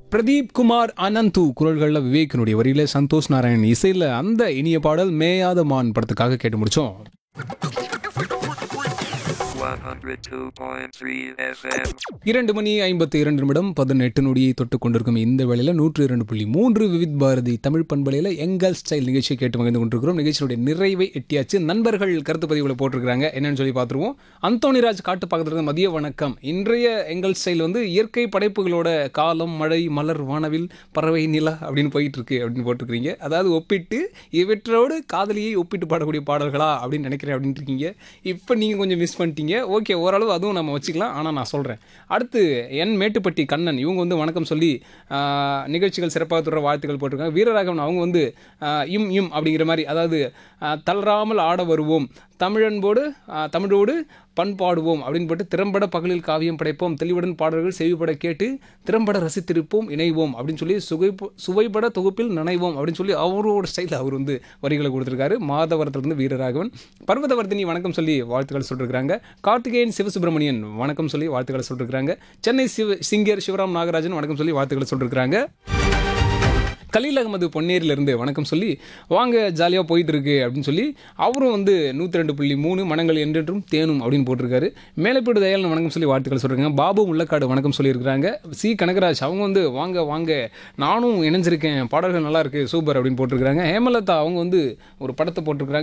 பிரதீப் குமார் அனந்து குரல்களில் விவேக்கினுடைய வரியில சந்தோஷ் நாராயண் இசையில் அந்த இனிய பாடல் மேயாத மான் படத்துக்காக கேட்டு முடிச்சோம் 102.3 FM. இரண்டு மணி ஐம்பத்தி இரண்டு நிமிடம் பதினெட்டு நொடியை தொட்டு கொண்டிருக்கும் இந்த வேளையில் நூற்று இரண்டு புள்ளி மூன்று விவித் பாரதி தமிழ் பண்பலையில் எங்கள் ஸ்டைல் நிகழ்ச்சியை கேட்டு மகிழ்ந்து கொண்டிருக்கிறோம் நிகழ்ச்சியுடைய நிறைவை எட்டியாச்சு நண்பர்கள் கருத்து பதிவுகளை போட்டிருக்கிறாங்க என்னன்னு சொல்லி பார்த்துருவோம் அந்தோணிராஜ் காட்டு பக்கத்துல மதிய வணக்கம் இன்றைய எங்கள் ஸ்டைல் வந்து இயற்கை படைப்புகளோட காலம் மழை மலர் வானவில் பறவை நிலா அப்படின்னு போயிட்டு இருக்கு அப்படின்னு போட்டிருக்கிறீங்க அதாவது ஒப்பிட்டு இவற்றோடு காதலியை ஒப்பிட்டு பாடக்கூடிய பாடல்களா அப்படின்னு நினைக்கிறேன் அப்படின்ட்டு இருக்கீங்க இப்போ நீங்கள் கொஞ்சம் மிஸ் பண்ணிட்டீங்க ஓகே ஓரளவு அதுவும் நம்ம வச்சுக்கலாம் ஆனால் நான் சொல்கிறேன் அடுத்து என் மேட்டுப்பட்டி கண்ணன் இவங்க வந்து வணக்கம் சொல்லி ஆஹ், நிகழ்ச்சிகள் சிறப்பாக தொடர வாழ்த்துக்கள் போட்டிருக்காங்க வீரராகவன் அவங்க வந்து ஆஹ், இம் இம் அப்படிங்கிற மாதிரி அதாவது ஆஹ், தளராமல் ஆட வருவோம் தமிழன்போடு ஆஹ், தமிழோடு பண்பாடுவோம் அப்படின்னு போட்டு திறம்பட பகலில் காவியம் படைப்போம் தெளிவுடன் பாடல்கள் செவிப்பட கேட்டு திறம்பட ரசித்திருப்போம் இணைவோம் அப்படின்னு சொல்லி சுகை சுவைப்பட தொகுப்பில் நினைவோம் அப்படின்னு சொல்லி அவரோட ஸ்டைலில் அவர் வந்து வரிகளை கொடுத்துருக்காரு மாதவரத்திலிருந்து வீரராகவன் பர்வதவர்தினி வணக்கம் சொல்லி வாழ்த்துக்கள் சொல்லிருக்காங்க கார்த்திகேயன் சிவசுப்பிரமணியன் வணக்கம் சொல்லி வாழ்த்துக்களை சொல்லிருக்காங்க சென்னை சிவ சிங்கர் சிவராம் நாகராஜன் வணக்கம் சொல்லி வாழ்த்துக்களை சொல்லிருக்காங்க கலீல் அகமது பொன்னேரியிலேருந்து வணக்கம் சொல்லி வாங்க ஜாலியாக போயிட்டு இருக்கு அப்படின்னு சொல்லி அவரும் வந்து நூற்றி ரெண்டு புள்ளி மூணு மனங்கள் என்றென்றும் தேனும் அப்படின்னு போட்டிருக்காரு மேலப்பீடு தயாளன் வணக்கம் சொல்லி வாழ்த்துக்கள் சொல்கிறாங்க பாபு முள்ளக்காடு வணக்கம் சொல்லியிருக்கிறாங்க சி கனகராஜ் அவங்க வந்து வாங்க வாங்க நானும் இணைஞ்சிருக்கேன் பாடல்கள் நல்லா இருக்கு சூப்பர் அப்படின்னு போட்டிருக்காங்க ஹேமலதா அவங்க வந்து ஒரு படத்தை போட்டிருக்காங்க